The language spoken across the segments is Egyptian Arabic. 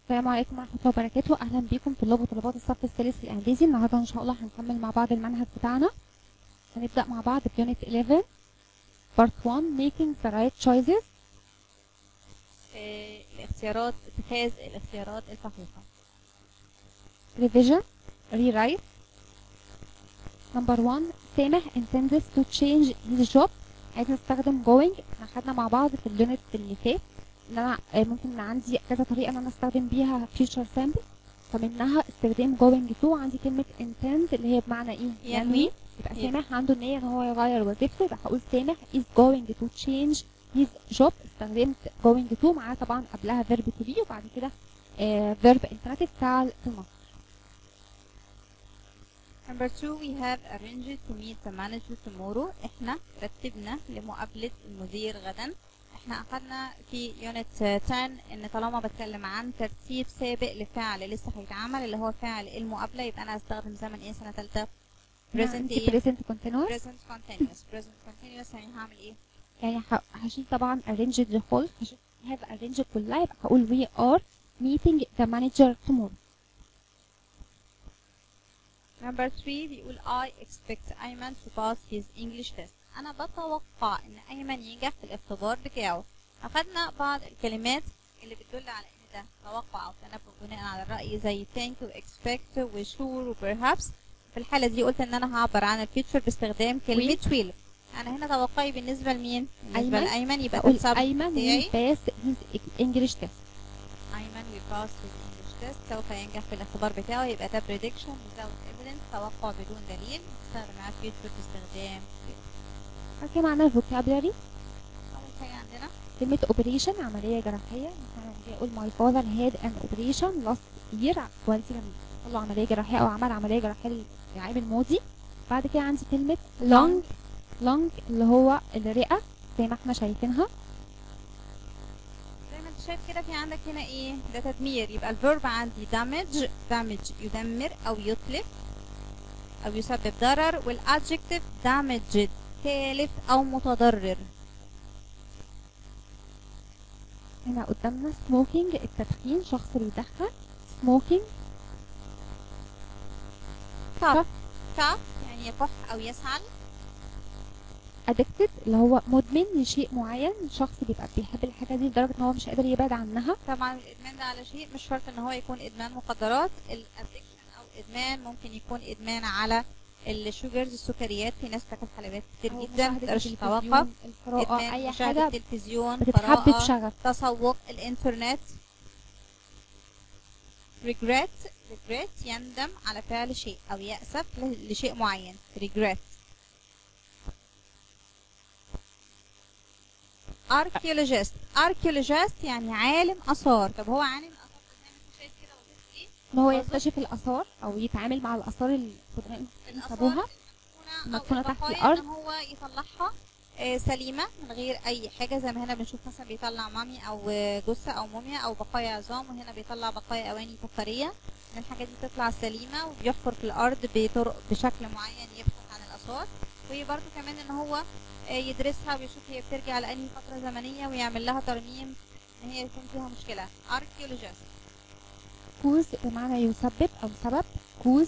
السلام عليكم ورحمة الله وبركاته أهلا بكم طلاب وطلبات الصف الثالث الإعدادي النهاردة إن شاء الله هنكمل مع بعض المنهج بتاعنا هنبدأ مع بعض بيونت 11 Part 1 Making the right choices آه، الاختيارات اتخاذ الاختيارات الصحيحة Revision Rewrite Number 1 سامح intends to change his job عايز نستخدم going احنا خدنا مع بعض في اليونت اللي فات ان انا آه، ممكن عندي كذا طريقة ان انا استخدم بيها future simple فمنها استخدام going to عندي كلمة intend اللي هي بمعنى ايه؟ ينوي. يبقى يبقى. سامح عنده النية ان هو يغير وظيفته يبقى هقول سامح is going to change his job استخدمت going to معاه طبعا قبلها verb to be وبعد كده آه verb infinitive بتاع المصدر Number two we have arranged to meet the manager tomorrow احنا رتبنا لمقابلة المدير غدا احنا اخدنا في يونت 10 ان طالما بتكلم عن ترتيب سابق لفعل لسه هيتعمل اللي هو فعل المقابلة يبقى انا هستخدم زمن ايه سنة تالتة present عندي ايه present continuous present continuous present continuous يعني هعمل ايه يعني ه- هشيل طبعا arranged لخلف هشيل have arranged كلها يبقى هقول we are meeting the manager tomorrow Number three بيقول I expect أيمن to pass his English test. أنا بتوقع إن أيمن ينجح في الاختبار بتاعه. أخدنا بعض الكلمات اللي بتدل على إن ده توقع أو تنبؤ بناء على الرأي زي think و expect و sure و perhaps. في الحالة دي قلت إن أنا هعبر عن الفيتشر باستخدام كلمة will. أنا هنا توقعي بالنسبة لمين؟ بالنسبة أيمن. لأيمن يبقى هقول تنسب أيمن بتاعي. will pass his English test أيمن will pass his English test سوف ينجح في الاختبار بتاعه يبقى ده prediction without evidence توقع بدون دليل نستخدم معاه future باستخدام will. بعد كده معانا vocabulary أول حاجة عندنا كلمة operation عملية جراحية مثلا زي أقول my father had an operation last year والدي لما حصل له عملية جراحية أو عمل عملية جراحية العام الماضي بعد كده عندي كلمة lung lung اللي هو الرئة زي ما احنا شايفينها زي ما انت شايف كده في عندك هنا ايه ده تدمير يبقى الفيرب عندي damage damage يدمر أو يتلف أو يسبب ضرر والادجكتيف damaged تالف أو متضرر هنا قدامنا smoking التدخين شخص بيدخن smoking طب طب يعني يكح أو يسعل addicted اللي هو مدمن لشيء معين شخص بيبقى بيحب الحاجة دي لدرجة ان هو مش قادر يبعد عنها طبعا الادمان ده على شيء مش شرط ان هو يكون ادمان مخدرات الادكشن او ادمان ممكن يكون ادمان على الشوجرز السكريات في ناس بتاكل حلويات كتير أو جدا مشاهدة متقدرش التلفزيون، تتوقف القراءة ادمان اي مشاهدة حاجة التلفزيون بتتحب قراءة بشغف تسوق الانترنت regret regret يندم على فعل شيء او يأسف ل- لشيء معين regret archaeologist archaeologist يعني عالم آثار طب هو عالم آثار زي ما انت شايف كده وظيفته ايه ان هو برضه. يكتشف الاثار او يتعامل مع الاثار اللي القدماء الآثار سابوها المدفونة مدفونة أو تحت البقايا الأرض. إن هو يطلعها آه، سليمة من غير أي حاجة زي ما هنا بنشوف مثلا بيطلع مامي أو آه، جثة أو موميا أو بقايا عظام وهنا بيطلع بقايا أواني فخارية إن الحاجة دي تطلع سليمة وبيحفر في الأرض بطرق بشكل معين يبحث عن الآثار وبرده كمان إن هو آه، يدرسها ويشوف هي بترجع لأنهي فترة زمنية ويعمل لها ترميم إن هي يكون فيها مشكلة archaeologist كوز بمعنى يسبب او سبب كوز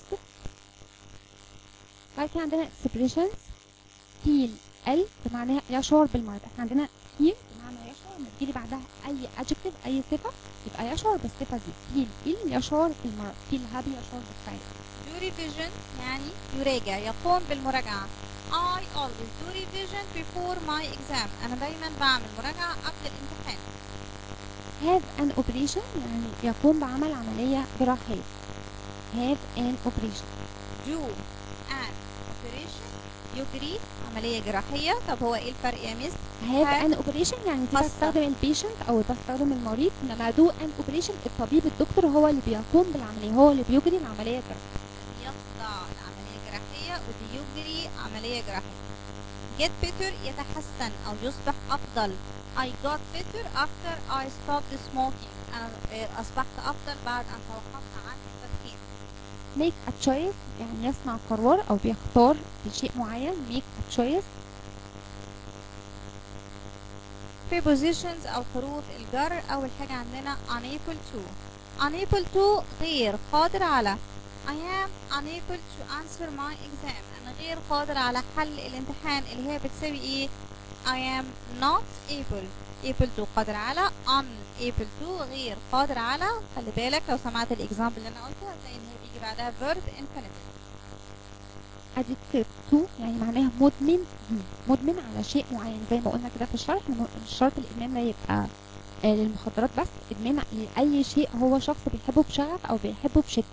بعد كده عندنا expressions feel ال بمعنى يشعر بالمرض احنا عندنا feel بمعنى يشعر لما تجيلي بعدها اي adjective اي صفة يبقى يشعر بالصفة دي feel feel يشعر بالمرض feel happy يشعر بالسعادة do revision يعني يراجع يقوم بالمراجعة I always do revision before my exam أنا دايما بعمل مراجعة قبل الامتحان have an operation يعني يقوم بعمل عملية جراحية have an operation do an operation يجري عملية جراحية طب هو ايه الفرق يا مس؟ have have an operation يعني دي خاصة. بستخدم البيشنت او بستخدم المريض انما do an operation الطبيب الدكتور هو اللي بيقوم بالعملية هو اللي بيجري العملية الجراحية يخضع لعملية جراحية ودي يجري عملية جراحية get better يتحسن أو يصبح أفضل I got better after I stopped smoking أنا آه، أصبحت أفضل بعد أن توقفت عن التدخين make a choice يعني يصنع قرار او بيختار لشيء معين make a choice prepositions أو حروف الجر أول حاجة عندنا unable to unable to غير قادر على I am unable to answer my exam أنا غير قادر على حل الامتحان اللي هي بتساوي إيه I am not able able to قادر على unable to غير قادر على خلي بالك لو سمعت الإكزامبل اللي أنا قلته هتلاقي إن هي بيجي بعدها verb infinitive addicted to يعني معناها مدمن ليه مدمن على شيء معين زي ما قلنا كده في الشرح إنه مش شرط الادمان ده يبقى آه، للمخدرات بس ادمان لاي شيء هو شخص بيحبه بشغف او بيحبه بشده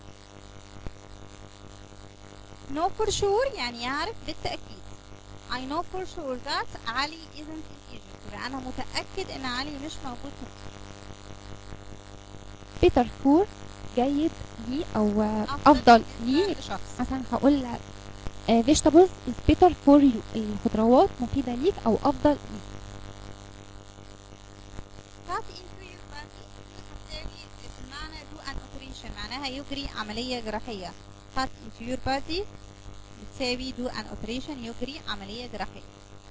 know for sure يعني يعرف بالتأكيد I know for sure that علي isn't in Egypt يبقى أنا متأكد إن علي مش موجود في مصر. better for جيد ليه او آه، افضل ليه لشخص مثلا هقول آه، vegetables is better for you الخضروات مفيدة ليك او افضل ليك cut into your body هتساوي بمعنى do an operation معناها يجري عملية جراحية cut into your body بتساوي do an operation يجري عملية جراحية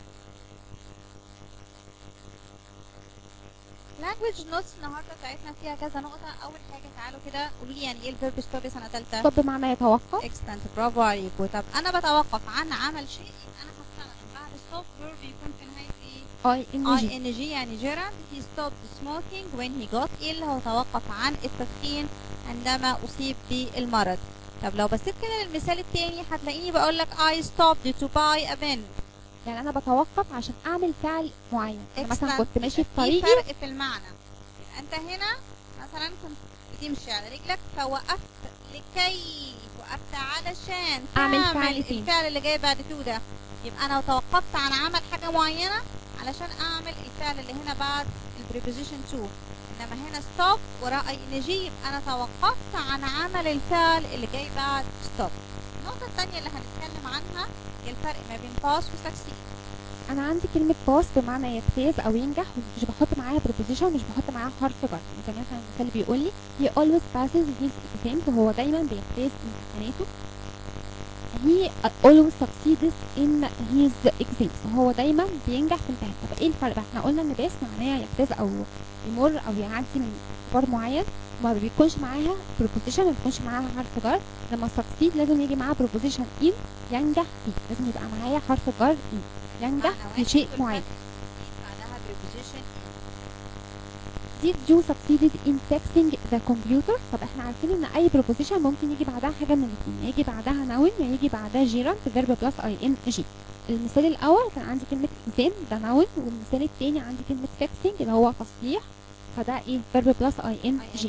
language notes النهارده بتاعتنا فيها كذا نقطة أول حاجة تعالوا كده قولوا لي يعني إيه الفيرب stop سنة تالتة طب بمعنى يتوقف extent برافو عليكم طب أنا بتوقف عن عمل شيء يبقى أنا هستخدم بعد stop verb يكون في نهاية إيه اي ان جي ING يعني جيرالد he stopped smoking when he got ill هو توقف عن التدخين عندما أصيب بالمرض طب لو بصيت كده للمثال التاني هتلاقيني بقول لك I stopped to buy a pen يعني انا بتوقف عشان اعمل فعل معين أنا مثلا Excellent. كنت ماشي في في طريقي فرق في المعنى يبقى انت هنا مثلا كنت بتمشي على رجلك فوقفت لكي وقفت علشان أعمل تعمل فعل تاني. الفعل اللي جاي بعد تو ده يبقى انا توقفت عن عمل حاجه معينه علشان اعمل الفعل اللي هنا بعد البريبوزيشن تو انما هنا ستوب وراء اي ان جي يبقى انا توقفت عن عمل الفعل اللي جاي بعد ستوب النقطه الثانيه اللي هنتكلم عنها هي الفرق ما بين باس وسكسيد انا عندي كلمه باس بمعنى يجتاز او ينجح مش بحط معاها preposition مش بحط معاها حرف جر يعني زي مثلا المثال اللي بيقول لي he always passes his exams هو دايما بيجتاز امتحاناته he always succeeds in his exams هو دايما بينجح في الامتحان طب ايه الفرق بقى؟ احنا قلنا ان باس معناها يجتاز او يمر او يعدي من اختبار معين ما بيكونش معاها preposition ما بيكونش معاها حرف جر لما succeed لازم يجي معاها preposition in ينجح فيه لازم يبقى معايا حرف جر in ينجح معنى في واحد شيء والفرق معين بعدها preposition did you succeeded in fixing the computer طب احنا عارفين ان اي preposition ممكن يجي بعدها حاجه من الاثنين يجي بعدها noun يا يجي بعدها gerund verb plus ing المثال الاول كان عندي كلمه exam ده noun والمثال الثاني عندي كلمه fixing اللي هو تصليح فده ايه verb plus ing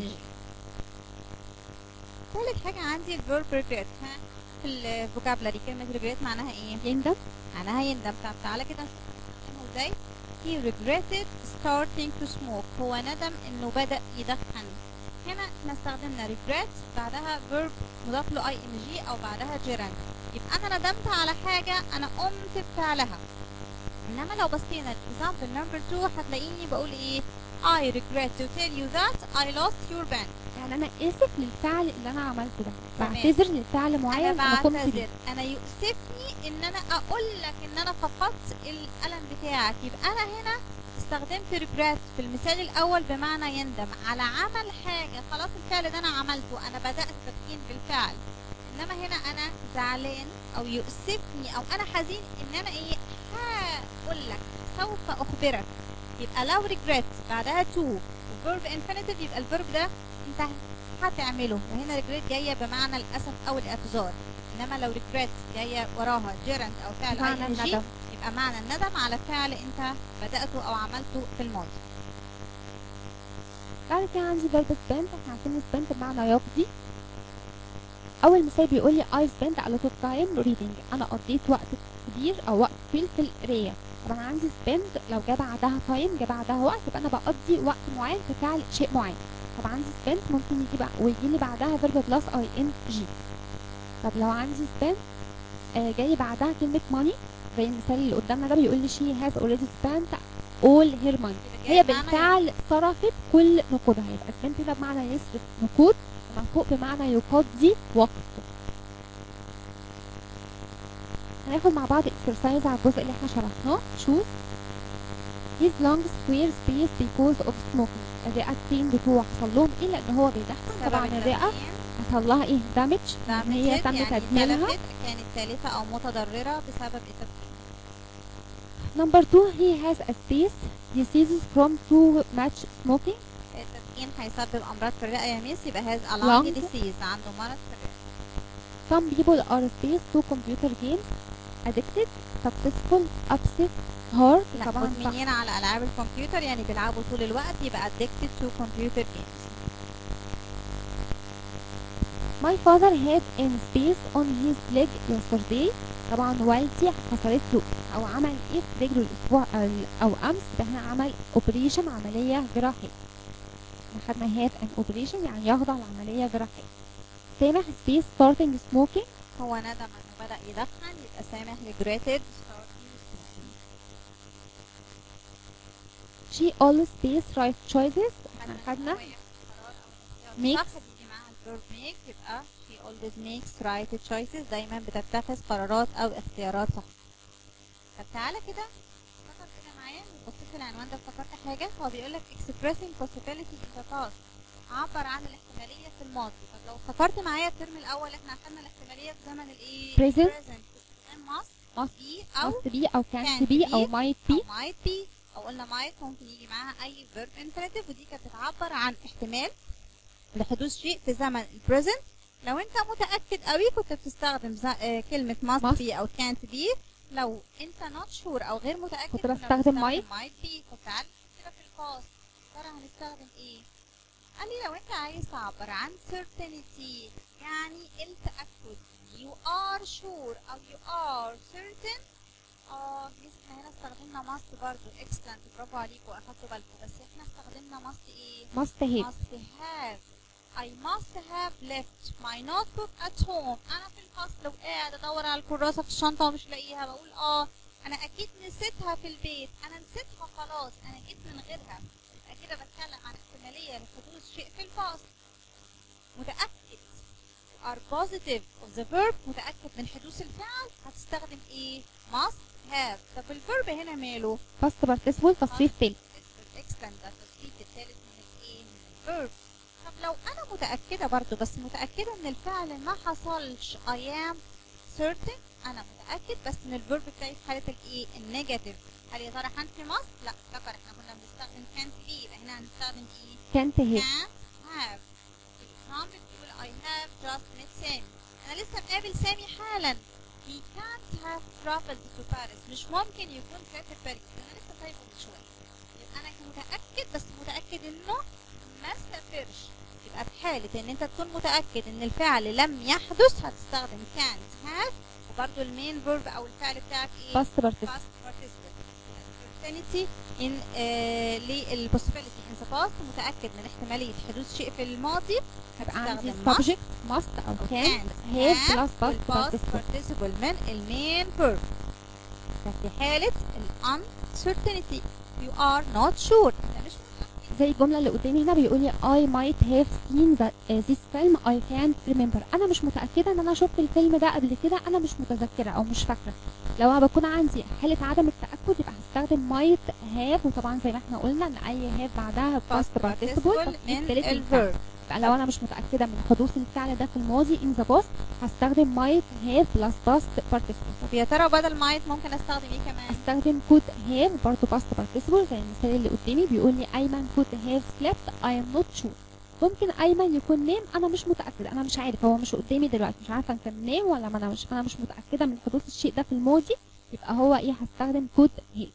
ثالث حاجة عندي الفيرب regret ها في الفوكابلري كلمة regret معناها ايه؟ يندم معناها يندم طب تعالى كده نستخدمه ازاي؟ he regretted starting to smoke هو ندم انه بدأ يدخن هنا احنا استخدمنا regret بعدها verb مضاف له ing او بعدها gerund يبقى انا ندمت على حاجة انا قمت بفعلها انما لو بصينا example number 2 هتلاقيني بقول ايه I regret to tell you that I lost your pen يعني انا اسف للفعل اللي انا عملته ده تمام. بعتذر لفعل معين انا انا قمت بيه بعتذر انا يؤسفني ان انا اقول لك ان انا فقدت القلم بتاعك يبقى انا هنا استخدمت regret في المثال الاول بمعنى يندم على عمل حاجه خلاص الفعل ده انا عملته انا بدات تدخين بالفعل انما هنا انا زعلان او يؤسفني او انا حزين ان انا ايه هقول لك سوف اخبرك يبقى لو regret بعدها to verb infinitive يبقى الفيرب ده انت هتعمله وهنا regret جايه بمعنى الاسف او الاعتذار انما لو regret جايه وراها gerund او فعل بمعنى ing الندم. يبقى معنى الندم على فعل انت بدأته او عملته في الماضي بعد كده عندي verb spend احنا عارفين spend بمعنى يقضي اول مثال بيقول لي I spent a lot of time reading انا قضيت وقت كبير او وقت طويل في القرايه طب انا عندي spend لو جه بعدها time جه بعدها وقت يبقى انا بقضي وقت معين في فعل شيء معين طب عندي spend ممكن يجي بقى ويجي لي بعدها verb plus ing طب لو عندي spend آه جاي بعدها كلمه money زي المثال اللي قدامنا ده بيقول لي she has already spent all her money هي بالفعل صرفت كل نقودها يبقى spend هنا بمعنى يصرف نقود ومن فوق بمعنى يقضي وقت هناخد مع بعض exercise على الجزء اللي احنا شرحناه شوف his lungs were spaced because of smoking الرئتين بتوعه حصل لهم ايه لان هو بيدخن طبعا الرئه حصل لها ايه دامج ان هي تم يعني تدميرها تلفت كانت تالفة أو متضررة بسبب التدخين number two he has a space diseases from too much smoking التدخين هيسبب أمراض في الرئة يا ميس يبقى هاز a Lung. lung disease عنده مرض في الرئة some people are faced to computer games addicted successful upset hard لا طبعا صح. مدمنين على ألعاب الكمبيوتر يعني بيلعبوا طول الوقت يبقى addicted to computer games My father had in space on his leg yesterday طبعا والدي حصلت له او عمل ايه في رجله الاسبوع ال- او امس ده احنا عمل اوبريشن عمليه جراحيه احنا خدنا هاد ان اوبريشن يعني يخضع لعمليه جراحيه سامح space starting smoking هو ندم انه بدأ يدخن يبقى سامح regretted starting smoking. she always space right choices احنا خدنا ميكس Makes. صح بيجي معاها الفيرب ميك يبقى she always makes right choices دايما بتتخذ قرارات او اختيارات صح طب تعالى كده فكر كده معايا بص في العنوان ده افتكرت حاجه هو بيقول لك expressing possibilities in the past عبر عن الاحتماليه في الماضي طب لو افتكرت معايا الترم الاول احنا اخدنا الاحتماليه في زمن الايه Present. present must must be او must be او can can be او be might أو be might be او قلنا might ممكن يجي معاها اي verb infinitive ودي كانت بتعبر عن احتمال لحدوث شيء في زمن البريزنت لو انت متاكد قوي كنت بتستخدم ز- آه، كلمه must, Must. be او can't be لو انت not sure او غير متاكد كنت كنا بستخدم بنستخدم might. might be طب تعالى كده في الباست ترى هنستخدم ايه قال لي لو انت عايز تعبر عن certainty يعني التاكد you are sure او you are certain اه ميس احنا هنا استخدمنا must برضو excellent برافو عليكم اخدتوا بالكم بس احنا استخدمنا must ايه must have must have I must have left my notebook at home أنا في الفصل وقاعد أدور على الكراسة في الشنطة ومش لاقيها بقول آه أنا أكيد نسيتها في البيت أنا نسيتها خلاص أنا جيت من غيرها يبقى كده بتكلم عن احتمالية لحدوث شيء في الفصل متأكد are positive of the verb متأكد من حدوث الفعل هتستخدم إيه must have طب الفيرب هنا ماله past participle تصريف تالت excellent ده التصريف الثالث من الايه من الفيرب طب لو انا متاكده برضو بس متاكده ان الفعل ما حصلش I am certain انا متاكد بس ان الفيرب بتاعي في حاله الايه النيجاتيف هل يا ترى هنفي must لا فكر احنا كنا بنستخدم can't be يبقى هنا هنستخدم ايه can't have can't have example بتقول I have just met سامي انا لسه مقابل سامي حالا he can't have traveled to Paris مش ممكن يكون سافر باريس انا لسه سايبه من شويه يبقى انا متاكد بس متاكد انه ما سافرش يبقى في حاله ان انت تكون متاكد ان الفعل لم يحدث هتستخدم can't have وبرده المين فيرب او الفعل بتاعك ايه past participle past participle certainty in آه للpossibility in the past متأكد من احتمالية حدوث شيء في الماضي يبقى عندي هتستخدم must subject must او أو can can have have plus past والpast participle participle من المين verb ده في حالة ال uncertainty you are not sure انت مش متأكد زي الجملة اللي قدامي هنا بيقول لي I might have seen that, uh, this film I can't remember أنا مش متأكدة إن أنا شفت الفيلم ده قبل كده أنا مش متذكرة أو مش فاكرة لو أنا بكون عندي حالة عدم التأكد يبقى هستخدم might have وطبعا زي ما احنا قلنا إن أي have بعدها past participle من تصريف تالت للفعل الverb يبقى لو أنا مش متأكدة من حدوث الفعل ده في الماضي in the past هستخدم might have plus past participle طب يا ترى بدل might ممكن استخدم ايه كمان استخدم could have برضه past participle زي المثال اللي قدامي بيقول لي ايمن could have slept I am not sure ممكن ايمن يكون نام انا مش متاكد انا مش عارف هو مش قدامي دلوقتي مش عارفه ان كان نام ولا ما انا مش انا مش متاكده من حدوث الشيء ده في الماضي يبقى هو ايه هستخدم could have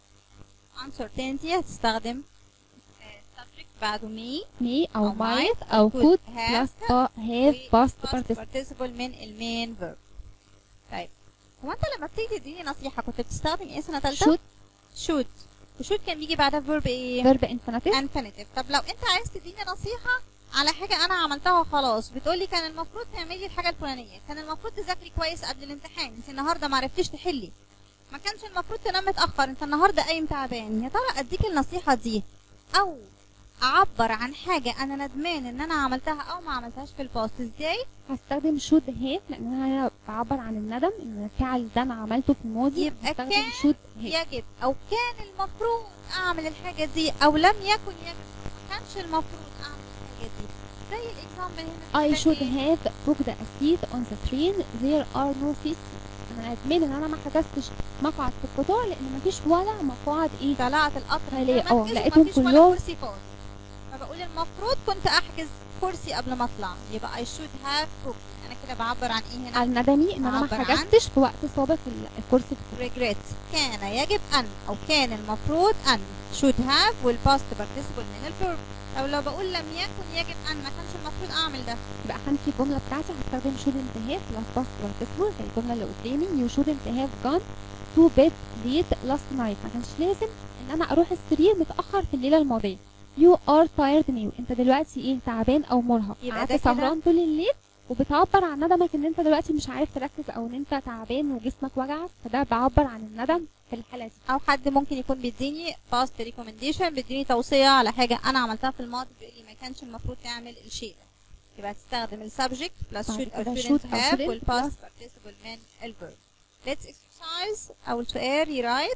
uncertainty هتستخدم آه، subject بعده me me او أو might او could could have plus pa- have past past participle participle من المين verb طيب هو انت لما بتيجي تديني نصيحة كنت بتستخدم ايه سنة تالتة؟ should should وشود كان بيجي بعدها verb ايه؟ verb infinitive infinitive طب لو انت عايز تديني نصيحة على حاجة أنا عملتها خلاص بتقولي كان المفروض تعملي الحاجة الفلانية كان المفروض تذاكري كويس قبل الامتحان انت النهاردة معرفتيش تحلي ما كانش المفروض تنام متأخر انت النهاردة قايم تعبان يا ترى أديك النصيحة دي أو أعبر عن حاجة أنا ندمان إن أنا عملتها أو ما عملتهاش في الباست ازاي؟ هستخدم should have لان انا بعبر عن الندم ان الفعل ده انا عملته في الماضي يبقى هستخدم كان should have يجب أو كان المفروض أعمل الحاجة دي أو لم يكن يجب ما كانش المفروض اعمل الحاجه دي زي الاكزامبل هنا I بيقول should إيه؟ have booked a seat on the train there are no seats انا ندمان ان انا ما حجزتش مقعد في القطار لان مفيش ولا مقاعد ايه طلعت القطر خالية. من غير اه، مركز لقيتهم ومفيش ولا كلهم- كرسي فاضي فبقول المفروض كنت احجز كرسي قبل ما اطلع يبقى I should have booked انا كده بعبر عن ايه هنا على ندمي ان انا ما عبر عن- حجزتش في وقت سابق ال- الكرسي في regret كان يجب ان او كان المفروض ان should have والpast participle من الفيرب او لو بقول لم يكن يجب ان ما كانش المفروض اعمل ده يبقى خانتي الجملة بتاعتي هستخدم shouldn't have plus past participle زي الجملة اللي قدامي you shouldn't have gone to bed late last night ما كانش لازم ان انا اروح السرير متأخر في الليلة الماضية you are tired now انت دلوقتي ايه تعبان او مرهق يبقى قعدت ده كده- سهران طول الليل وبتعبر عن ندمك ان انت دلوقتي مش عارف تركز او ان انت تعبان وجسمك وجعك فده بعبر عن الندم في الحالة دي او حد ممكن يكون بيديني past recommendation بيديني توصيه على حاجه انا عملتها في الماضي بيقول لي ما كانش المفروض تعمل الشيء ده يبقى تستخدم ال subject plus بعد should or كده shouldn't should أو have shouldn't وال past participle من ال verb let's exercise أول سؤال rewrite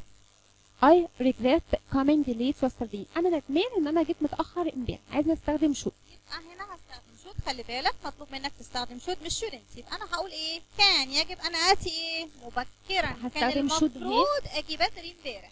I regret coming late yesterday انا ندمان ان انا جيت متأخر امبارح عايزة استخدم should يبقى هنا هستخدم should خلي بالك مطلوب منك تستخدم should مش shouldn't يبقى انا هقول ايه كان يجب ان اتي ايه مبكرا كان هستخدم should المفروض اجي بدري امبارح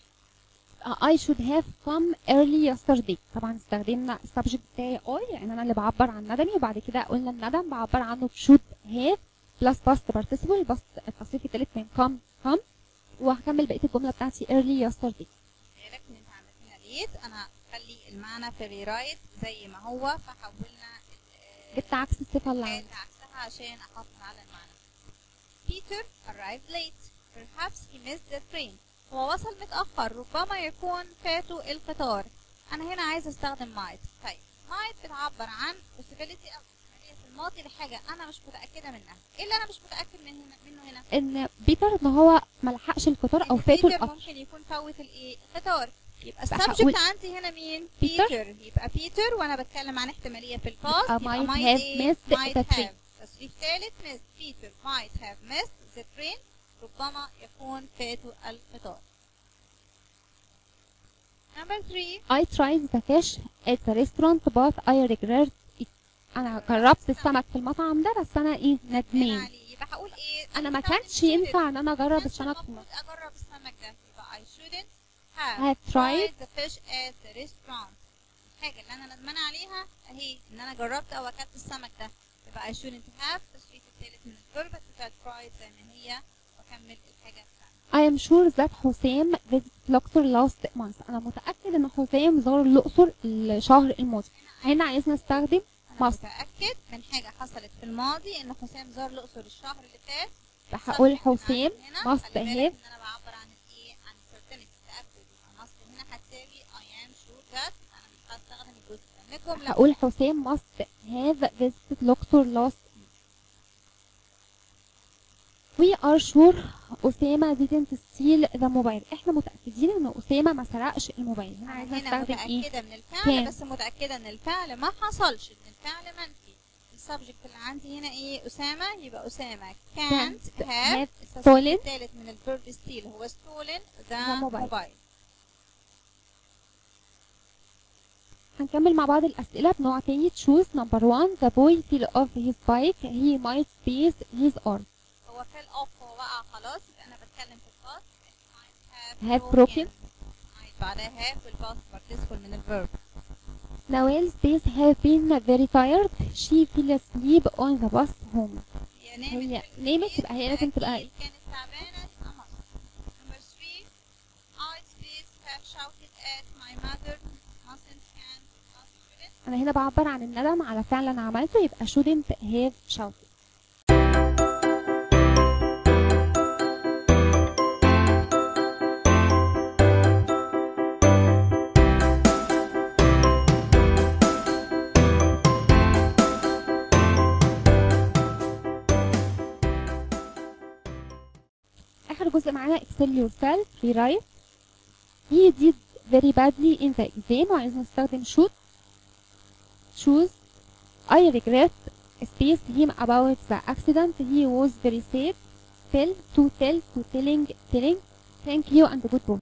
I should have come early yesterday طبعا استخدمنا السبجكت بتاعي I لان انا اللي بعبر عن ندمي وبعد كده قلنا الندم بعبر عنه ب should have plus past participle بس التصريف التالت من come come وهكمل بقية الجملة بتاعتي early yesterday بالك ان انت عملت هنا ليت انا هخلي المعنى في الريرايت زي ما هو فحولنا ال- جبت عكس الصفة اللي الآيات عندي عكسها عشان احافظ على المعنى Peter arrived late perhaps he missed the train هو وصل متأخر ربما يكون فاته القطار أنا هنا عايزة أستخدم might طيب might بتعبر عن possibility أو احتمالية في الماضي لحاجة أنا مش متأكدة منها إيه اللي أنا مش متأكد من هنا منه هنا ان بيتر ان هو ملحقش القطار او إن فاته بيتر القطر ممكن يكون فوت الايه القطار يبقى بقى السبجكت هقول عندي هنا مين بيتر. بيتر يبقى بيتر وانا بتكلم عن احتماليه في الباست يبقى يبقى might might have إيه؟ missed might the train. have تصريف ثالث missed بيتر might have missed the train ربما يكون فاته القطار number 3 I tried the fish at the restaurant but I regret it انا جربت السمك في المطعم ده بس انا ايه ندمان علي يبقى هقول ايه انا ما هستخدم كانش shouldn't. ينفع ان انا اجرب كانش السمك في المفروض المطعم اجرب السمك ده يبقى I shouldn't have have tried the fish at the restaurant الحاجة اللي أنا ندمانة عليها أهي إن أنا جربت أو أكلت السمك ده يبقى I shouldn't have التصريف الثالث من الفيرب بتاعت tried زي ما هي وأكمل الحاجة بتاعتي I am sure that حسام visited Luxor last month أنا متأكد إن حسام زار الأقصر الشهر الماضي هنا عايزنا نستخدم أنا must متأكد من حاجة حصلت في الماضي إن حسام زار الأقصر الشهر اللي فات هقول subject من حسام عندي هنا must خلي بالك have إن أنا بعبر عن الإيه عن certainty التأكد يبقى must هنا هتساوي I am sure that أنا مش هستخدم الجزء ده من الجملة هقول حسام must have visited Luxor last We are sure أسامة didn't steal the mobile احنا متأكدين إن أسامة ما سرقش الموبايل هنا عايزنا هنا نستخدم إيه؟ متأكدة من الفعل كان. بس متأكدة ان الفعل ما حصلش ان الفعل منفي السبجكت اللي عندي هنا ايه أسامة يبقى أسامة can't Can't have have التصريف stolen الثالث من الفيرب steal هو stolen the the mobile. mobile هنكمل مع بعض الأسئلة بنوع تاني choose number one the boy fell off his bike he might space his arm هو fell off هو وقع خلاص يبقى أنا بتكلم في الباست might Have have broken. might بعدها have والباست participle من الفيرب Noel space have been very tired she fell asleep on the bus home هي هي نامت في نامت البيت، يبقى هي لازم تبقى أكيد كانت تعبانة تبقى must. Number three, I space have shouted at my mother mustn't can must shouldn't أنا هنا بعبر عن الندم على فعل أنا عملته يبقى shouldn't have shouted آخر جزء معانا excel yourself rewrite he did very badly in the exam وعايز نستخدم should choose I regret space him about the accident he was very sad tell to tell to telling telling thank you and goodbye